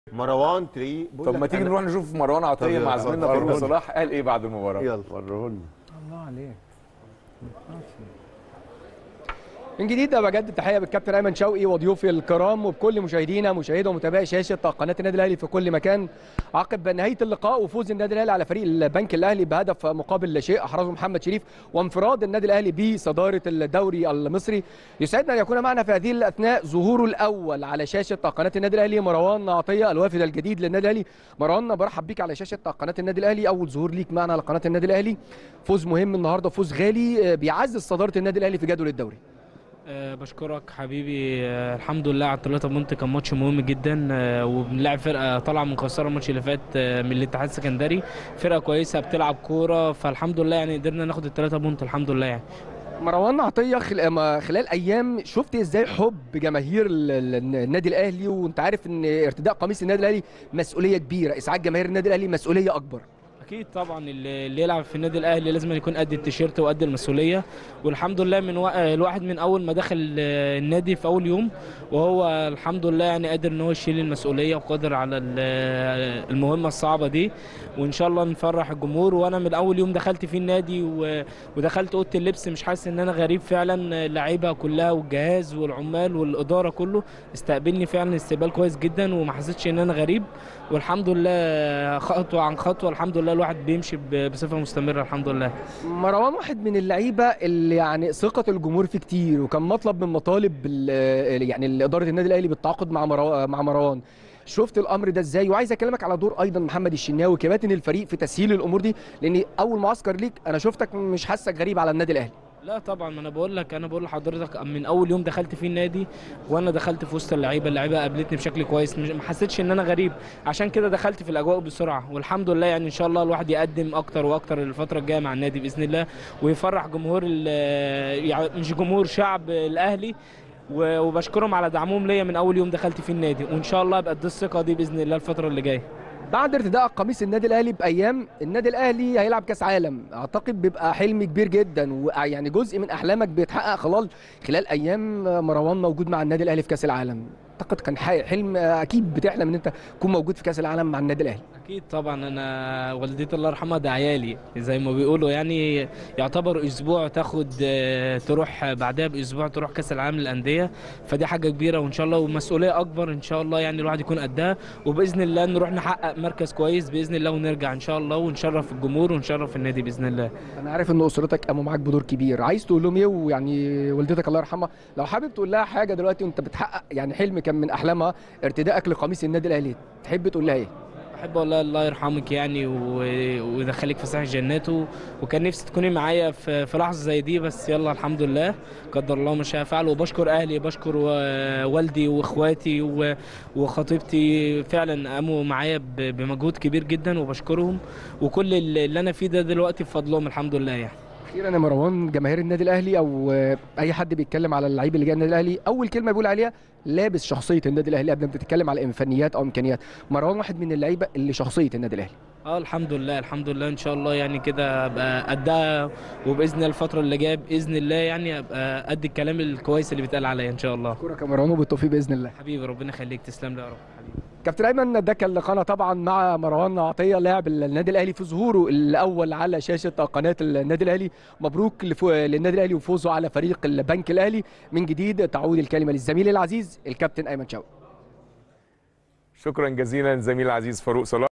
مروان تلاقيه بيقول طب لك ما تيجي أنا- نروح نشوف مروان عطيه طب مع يلا، زميلنا وريهولنا. فاروق صلاح قال ايه بعد المباراه يلا وريهولنا الله عليك من جديد بجدد تحيه بالكابتن ايمن شوقي وضيوفي الكرام وبكل مشاهدينا مشاهدي ومتابعي شاشه قناه النادي الاهلي في كل مكان عقب نهايه اللقاء وفوز النادي الاهلي على فريق البنك الاهلي بهدف مقابل لا شيء احرزه محمد شريف وانفراد النادي الاهلي بصداره الدوري المصري يسعدنا ان يكون معنا في هذه الاثناء ظهوره الاول على شاشه قناه النادي الاهلي مروان عطيه الوافد الجديد للنادي الاهلي مروان برحب بيك على شاشه قناه النادي الاهلي اول ظهور ليك معنا على قناه النادي الاهلي فوز مهم النهارده فوز غالي بيعزز صداره النادي الاهلي في جدول الدوري أه بشكرك حبيبي أه الحمد لله على الثلاثة بونت كان ماتش مهم جدا أه وبنلعب فرقة طالعة من خسارة الماتش اللي فات أه من الاتحاد السكندري فرقة كويسة بتلعب كورة فالحمد لله يعني قدرنا ناخد الثلاثة بونت الحمد لله يعني مروان عطيه خل... ما خلال ايام شفت ازاي حب جماهير ال- ال- النادي الاهلي وانت عارف ان ارتداء قميص النادي الاهلي مسؤوليه كبيره اسعاد جماهير النادي الاهلي مسؤوليه اكبر اكيد طبعا اللي اللي يلعب في النادي الاهلي لازم يكون قد التيشيرت وقد المسؤوليه والحمد لله من وا- الواحد من اول ما دخل آه، النادي في اول يوم وهو الحمد لله يعني قادر ان هو يشيل المسؤوليه وقادر على ال- آه، المهمه الصعبه دي وان شاء الله نفرح الجمهور وانا من اول يوم دخلت فيه النادي و- ودخلت اوضه اللبس مش حاسس ان انا غريب فعلا اللعيبه كلها والجهاز والعمال والاداره كله استقبلني فعلا استقبال كويس جدا وما حسيتش ان انا غريب والحمد لله خطوه عن خطوه الحمد لله الواحد بيمشي ب- بصفه مستمره الحمد لله مروان واحد من اللعيبه اللي يعني ثقه الجمهور فيه كتير وكان مطلب من مطالب ال- يعني اداره النادي الاهلي بالتعاقد مع مرو... مع مروان شفت الامر ده ازاي وعايز اكلمك على دور ايضا محمد الشناوي كباتن الفريق في تسهيل الامور دي لان اول معسكر ليك انا شفتك مش حاسك غريب على النادي الاهلي لا طبعا ما انا بقول لك انا بقول لحضرتك من اول يوم دخلت فيه النادي وانا دخلت في وسط اللعيبه اللعيبه قابلتني بشكل كويس مش ما حسيتش ان انا غريب عشان كده دخلت في الاجواء بسرعه والحمد لله يعني ان شاء الله الواحد يقدم اكتر واكتر الفتره الجايه مع النادي باذن الله ويفرح جمهور ال- يعني مش جمهور شعب الاهلي و- وبشكرهم على دعمهم ليا من اول يوم دخلت فيه النادي وان شاء الله ابقى ادي الثقه دي باذن الله الفتره اللي جايه بعد ارتداء قميص النادي الاهلي بايام النادي الاهلي هيلعب كاس عالم اعتقد بيبقى حلم كبير جدا ويعني جزء من احلامك بيتحقق خلال خلال ايام مروان موجود مع النادي الاهلي في كاس العالم اعتقد كان ح- حلم اكيد بتحلم ان انت تكون موجود في كاس العالم مع النادي الاهلي اكيد طبعا انا والدتي الله يرحمها ده عيالي زي ما بيقولوا يعني يعتبر اسبوع تاخد آه، تروح بعدها باسبوع تروح كاس العالم للانديه فدي حاجه كبيره وان شاء الله ومسؤوليه اكبر ان شاء الله يعني الواحد يكون قدها وباذن الله نروح نحقق مركز كويس باذن الله ونرجع ان شاء الله ونشرف الجمهور ونشرف النادي باذن الله انا عارف ان اسرتك قاموا معاك بدور كبير عايز تقول لهم ايه ويعني والدتك الله يرحمها لو حابب تقول لها حاجه دلوقتي وانت بتحقق يعني حلم كان من احلامها ارتدائك لقميص النادي الاهلي تحب تقول لها ايه بحب اقول لها الله يرحمك يعني و- ويدخلك في ساحه جناته وكان نفسي تكوني معايا في في لحظه زي دي بس يلا الحمد لله قدر الله ما شاء فعل وبشكر اهلي بشكر و- والدي واخواتي و- وخطيبتي فعلا قاموا معايا ب- بمجهود كبير جدا وبشكرهم وكل اللي اللي انا فيه ده دلوقتي بفضلهم الحمد لله يعني اخيرا يا مروان جماهير النادي الاهلي او آه، اي حد بيتكلم على اللعيب اللي جاي النادي الاهلي اول كلمه بيقول عليها لابس شخصيه النادي الاهلي قبل ما تتكلم على فنيات او امكانيات مروان واحد من اللعيبه اللي شخصيه النادي الاهلي اه الحمد لله الحمد لله ان شاء الله يعني كده ابقى قدها وباذن الله الفتره اللي جايه باذن الله يعني ابقى قد الكلام الكويس اللي بيتقال عليا ان شاء الله اشكرك يا مروان وبالتوفيق باذن الله حبيبي ربنا يخليك تسلم لي يا رب حبيبي كابتن ايمن ده كان لقانا طبعا مع مروان عطيه لاعب النادي الاهلي في ظهوره الاول على شاشه قناه النادي الاهلي مبروك لفو- للنادي الاهلي وفوزه على فريق البنك الاهلي من جديد تعود الكلمه للزميل العزيز الكابتن ايمن شوقي شكرا جزيلا زميل العزيز فاروق صلاح